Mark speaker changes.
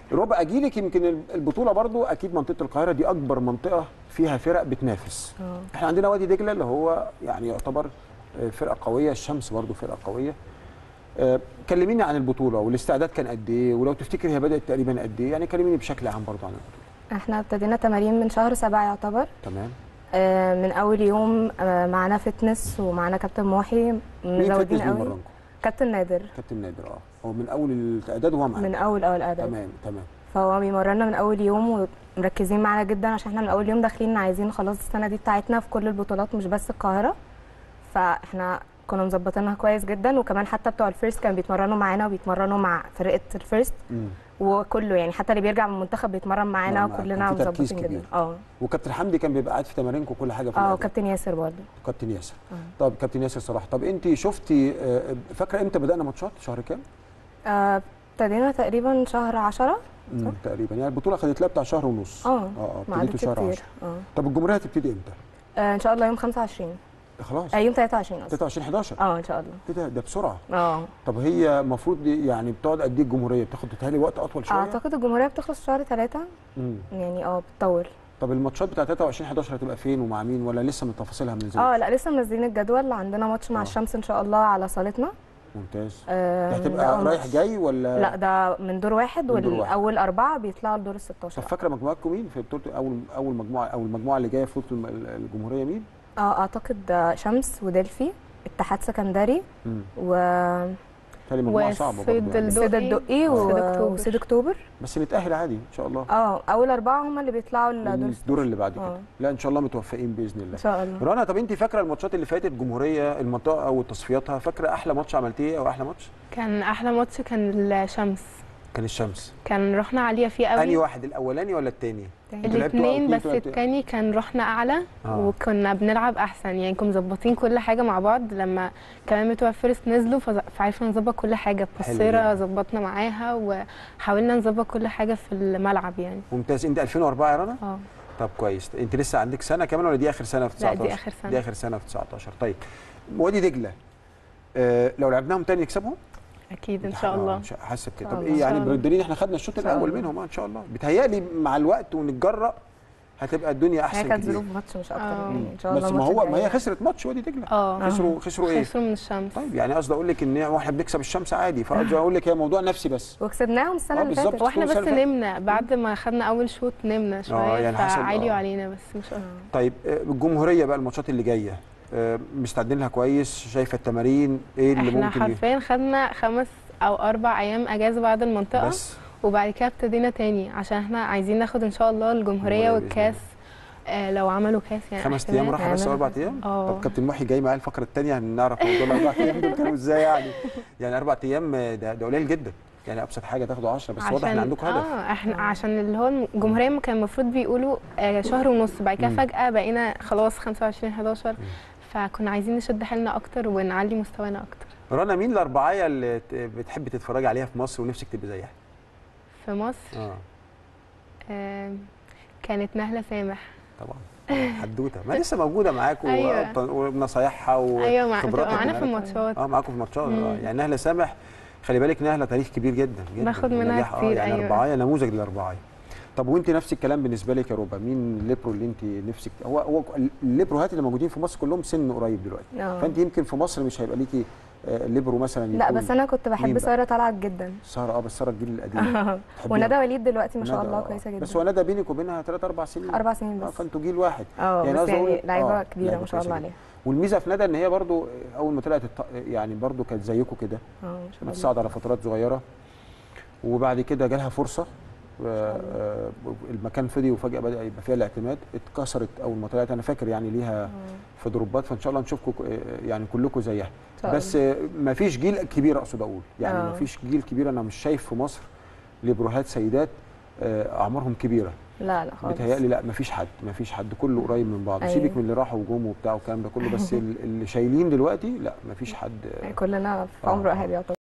Speaker 1: ربع اجيلك يمكن البطوله برضو اكيد منطقه القاهره دي اكبر منطقه فيها فرق بتنافس
Speaker 2: اه
Speaker 1: احنا عندنا وادي دجله اللي هو يعني يعتبر آه، فرقه قويه الشمس برضو فرقه قويه آه، كلميني عن البطوله والاستعداد كان قد ايه ولو تفتكر هي بدات تقريبا قد ايه يعني كلميني بشكل عام برضو عن البطوله
Speaker 2: احنا ابتدينا تمارين من شهر سبعة يعتبر
Speaker 1: تمام
Speaker 2: آه، من اول يوم آه، معانا فتنس ومعانا كابتن محي
Speaker 1: مين
Speaker 2: مزودين
Speaker 1: فتنس
Speaker 2: قوي
Speaker 1: بيمرنكم
Speaker 2: كابتن نادر
Speaker 1: كابتن نادر اه هو من اول الاعداد وهو معانا
Speaker 2: من اول اول اعداد
Speaker 1: تمام تمام
Speaker 2: فهو بيمرنا من اول يوم ومركزين معانا جدا عشان احنا من اول يوم داخلين عايزين خلاص السنه دي بتاعتنا في كل البطولات مش بس القاهره فاحنا كنا مظبطينها كويس جدا وكمان حتى بتوع الفيرست كانوا بيتمرنوا معانا وبيتمرنوا مع فرقه الفيرست
Speaker 1: مم.
Speaker 2: وكله يعني حتى اللي بيرجع من المنتخب بيتمرن معانا
Speaker 1: معاك.
Speaker 2: وكلنا
Speaker 1: كان في تركيز
Speaker 2: مظبطين
Speaker 1: كبير.
Speaker 2: جدا اه
Speaker 1: وكابتن حمدي كان بيبقى قاعد في تمارينكم وكل حاجه في
Speaker 2: اه
Speaker 1: الأداء.
Speaker 2: وكابتن ياسر برضه
Speaker 1: كابتن ياسر
Speaker 2: آه.
Speaker 1: طب كابتن ياسر صلاح طب انت شفتي آه، فاكره امتى بدانا ماتشات شهر كام
Speaker 2: آه، ابتدينا تقريبا شهر 10
Speaker 1: مم. تقريبا يعني البطوله خدت لها بتاع شهر ونص
Speaker 2: اه
Speaker 1: اه اه
Speaker 2: ما
Speaker 1: ابتديتوا
Speaker 2: عدتش
Speaker 1: شهر
Speaker 2: كتير
Speaker 1: 10
Speaker 2: اه
Speaker 1: طب الجمهوريه هتبتدي امتى
Speaker 2: آه، ان شاء الله يوم 25
Speaker 1: خلاص
Speaker 2: آه يوم 23 قصدي
Speaker 1: 23 11
Speaker 2: اه ان شاء الله
Speaker 1: ايه ده ده بسرعه
Speaker 2: اه
Speaker 1: طب هي المفروض يعني بتقعد قد ايه الجمهوريه بتاخد بتهيألي وقت اطول شويه
Speaker 2: اعتقد الجمهوريه بتخلص شهر 3
Speaker 1: مم.
Speaker 2: يعني اه بتطول
Speaker 1: طب الماتشات بتاع 23 11 هتبقى فين ومع مين ولا لسه من تفاصيلها من
Speaker 2: اه لا لسه منزلين الجدول عندنا ماتش مع
Speaker 1: آه.
Speaker 2: الشمس ان شاء الله على صالتنا
Speaker 1: ممتاز
Speaker 2: آه
Speaker 1: دي
Speaker 2: ده
Speaker 1: هتبقى
Speaker 2: أول
Speaker 1: رايح
Speaker 2: ماتش.
Speaker 1: جاي ولا
Speaker 2: لا ده من دور واحد
Speaker 1: من دور واحد.
Speaker 2: والاول اربعه بيطلعوا لدور ال
Speaker 1: طب
Speaker 2: 16
Speaker 1: فاكره مجموعتكم مين في بطوله اول اول مجموعه او المجموعه اللي جايه في بطوله الم- الجمهوريه مين؟
Speaker 2: اه اعتقد ده شمس ودلفي اتحاد سكندري
Speaker 1: امم
Speaker 2: و
Speaker 1: تالي مجموعه صعبه برضه
Speaker 3: وسيد
Speaker 1: يعني.
Speaker 3: الدقي.
Speaker 2: سيد الدقي
Speaker 3: وسيد
Speaker 2: و-
Speaker 3: أكتوبر.
Speaker 2: وسيد اكتوبر
Speaker 1: بس نتاهل عادي ان شاء الله
Speaker 2: اه اول اربعه هم اللي بيطلعوا لدور
Speaker 1: الدور اللي بعد كده
Speaker 2: آه.
Speaker 1: لا ان شاء الله متوفقين باذن
Speaker 2: ان
Speaker 1: الله
Speaker 2: شاء الله
Speaker 1: رنا طب انت فاكره الماتشات اللي فاتت جمهوريه المنطقه او تصفياتها فاكره احلى ماتش عملتيه او احلى ماتش
Speaker 3: كان احلى ماتش كان الشمس
Speaker 1: كان الشمس
Speaker 3: كان رحنا عاليه فيه
Speaker 1: انهي
Speaker 3: قوي
Speaker 1: واحد الاولاني ولا الثاني
Speaker 2: تاني.
Speaker 1: انتوا لعبتوا
Speaker 3: الاثنين
Speaker 1: أو
Speaker 3: بس
Speaker 1: اتنين تلاتة؟
Speaker 3: التاني كان رحنا اعلى
Speaker 1: آه.
Speaker 3: وكنا بنلعب احسن يعني كنا مظبطين كل حاجه مع بعض لما كمان بتوع فيرست نزلوا فز- فعرفنا نظبط كل حاجه
Speaker 1: حلو
Speaker 3: بوستيرة
Speaker 1: جدا.
Speaker 3: ظبطنا معاها وحاولنا نظبط كل حاجه في الملعب يعني
Speaker 1: ممتاز انت 2004 يا رنا
Speaker 3: اه
Speaker 1: طب كويس انت لسه عندك سنه كمان ولا دي اخر سنه في
Speaker 3: لا
Speaker 1: 19
Speaker 3: دي اخر سنه
Speaker 1: دي اخر سنه في 19 طيب وادي دجله آه لو لعبناهم تاني نكسبهم
Speaker 3: اكيد ان شاء الله
Speaker 1: مش حاسس بكده
Speaker 2: إن
Speaker 1: طب
Speaker 2: شاء
Speaker 1: ايه
Speaker 3: الله.
Speaker 1: يعني
Speaker 3: إن شاء الله.
Speaker 1: بالدليل احنا خدنا الشوط
Speaker 2: إن شاء
Speaker 1: الاول
Speaker 2: الله.
Speaker 1: منهم آه، ان شاء الله بيتهيألي مع الوقت ونتجرأ هتبقى الدنيا
Speaker 2: هي
Speaker 1: احسن
Speaker 2: كانت
Speaker 1: كتير
Speaker 2: ظروف ماتش مش اكتر
Speaker 3: آه.
Speaker 2: يعني ان شاء الله
Speaker 1: بس ما
Speaker 2: الماتش
Speaker 1: هو ما هي
Speaker 2: الجاي.
Speaker 1: خسرت ماتش وادي دجله
Speaker 3: اه
Speaker 1: خسروا خسروا ايه
Speaker 3: خسروا من الشمس
Speaker 1: طيب يعني قصدي اقول لك ان هي- واحنا بنكسب الشمس عادي فقصدي اقول لك هي موضوع نفسي بس
Speaker 2: وكسبناهم السنه
Speaker 1: آه،
Speaker 2: اللي
Speaker 1: بالظبط.
Speaker 2: فاتت
Speaker 3: واحنا بس
Speaker 1: السنة اللي فاتت.
Speaker 3: نمنا بعد ما خدنا اول شوط نمنا شويه
Speaker 1: يعني حصل-
Speaker 3: فعاليوا
Speaker 1: آه.
Speaker 3: علينا بس مش اكتر
Speaker 1: طيب آه، الجمهوريه بقى الماتشات اللي جايه آه، مستعدين لها كويس شايفه التمارين ايه اللي
Speaker 3: احنا
Speaker 1: ممكن ي-
Speaker 3: حرفيا خدنا خمس او اربع ايام اجازه بعد المنطقه
Speaker 1: بس
Speaker 3: وبعد كده ابتدينا تاني عشان احنا عايزين ناخد ان شاء الله
Speaker 1: الجمهورية
Speaker 3: الجمهوريه
Speaker 1: بإذن
Speaker 3: والكاس آه لو عملوا كاس يعني
Speaker 1: خمس ايام
Speaker 3: احتمال.
Speaker 1: راحه بس
Speaker 2: هيعملوا
Speaker 1: اربع
Speaker 2: كده.
Speaker 1: ايام
Speaker 3: اه.
Speaker 1: طب كابتن محي جاي معايا الفقره الثانيه هنعرف موضوع الاربع ايام دول كانوا ازاي يعني يعني اربع ايام ده ده قليل جدا يعني ابسط حاجه تاخدوا 10 بس واضح ان
Speaker 3: عشان-
Speaker 1: عندكم هدف
Speaker 3: اه احنا عشان اللي هو الجمهوريه كان المفروض بيقولوا آه شهر ونص بعد كده
Speaker 1: مم.
Speaker 3: فجاه بقينا خلاص 25 11 فكنا عايزين نشد حيلنا اكتر ونعلي مستوانا اكتر
Speaker 1: رنا مين الاربعايه اللي ت- بتحب تتفرج عليها في مصر ونفسك تبقى زيها
Speaker 3: في مصر
Speaker 1: اه
Speaker 3: آه كانت نهله سامح
Speaker 1: طبعا آه، حدوته ما لسه موجوده معاكم
Speaker 3: أيوة.
Speaker 1: وأبطال- ونصايحها
Speaker 3: ايوه مع
Speaker 1: وخبراتها
Speaker 3: بتبقى معانا في
Speaker 1: كمان.
Speaker 3: الماتشات
Speaker 1: اه معاكم في الماتشات اه
Speaker 3: مم.
Speaker 1: يعني نهله سامح خلي بالك نهله تاريخ كبير جدا جدا
Speaker 3: باخد منها
Speaker 1: نجاح،
Speaker 3: كتير،
Speaker 1: اه يعني
Speaker 3: أيوة.
Speaker 1: اربعايه نموذج للاربعايه طب وانت نفس الكلام بالنسبه لك يا ربا مين الليبرو اللي انت نفسك هو هو الليبروهات اللي موجودين في مصر كلهم سن قريب دلوقتي
Speaker 2: اه.
Speaker 1: فانت يمكن في مصر مش هيبقى ليكي آه، ليبرو مثلا
Speaker 2: لا
Speaker 1: يكون
Speaker 2: بس انا كنت
Speaker 1: مين
Speaker 2: بحب
Speaker 1: بقى؟
Speaker 2: ساره طلعت جدا
Speaker 1: ساره اه بس ساره الجيل القديم تحبيها؟
Speaker 2: وندى وليد دلوقتي ما شاء
Speaker 1: ندى،
Speaker 2: الله
Speaker 1: آه.
Speaker 2: كويسه جدا
Speaker 1: بس هو ندى بينك وبينها 3 4 سنين
Speaker 2: اربع سنين
Speaker 1: اه
Speaker 2: بس
Speaker 1: فانتوا جيل واحد
Speaker 2: اه
Speaker 1: يعني
Speaker 2: بس
Speaker 1: قصدي
Speaker 2: يعني
Speaker 1: أقول-
Speaker 2: لعيبه
Speaker 1: آه،
Speaker 2: كبيره
Speaker 1: لعيبة
Speaker 2: ما شاء الله
Speaker 1: كويسة
Speaker 2: عليها
Speaker 1: والميزه في ندى ان هي برضو اول ما طلعت الط- يعني برضو كانت زيكم كده
Speaker 2: اه ما شاء الله
Speaker 1: بتصعد على فترات صغيره وبعد كده جالها فرصه آه، آه، المكان فضي وفجاه بدا يبقى فيها الاعتماد اتكسرت اول ما طلعت انا فاكر يعني ليها
Speaker 2: آه،
Speaker 1: في دروبات فان شاء الله نشوفكم يعني كلكم زيها
Speaker 2: إن شاء
Speaker 1: بس ما فيش جيل كبير اقصد اقول يعني
Speaker 2: آه.
Speaker 1: ما فيش جيل كبير انا مش شايف في مصر ليبروهات سيدات آه، اعمارهم كبيره
Speaker 2: لا لا خالص
Speaker 1: بيتهيألي لا ما فيش حد ما فيش حد كله قريب من بعض
Speaker 2: أيوة.
Speaker 1: سيبك من اللي راحوا وجم وبتاع والكلام ده كله بس ال- اللي شايلين دلوقتي لا ما فيش حد
Speaker 2: كلنا في
Speaker 1: آه.
Speaker 2: عمر واحد يعتبر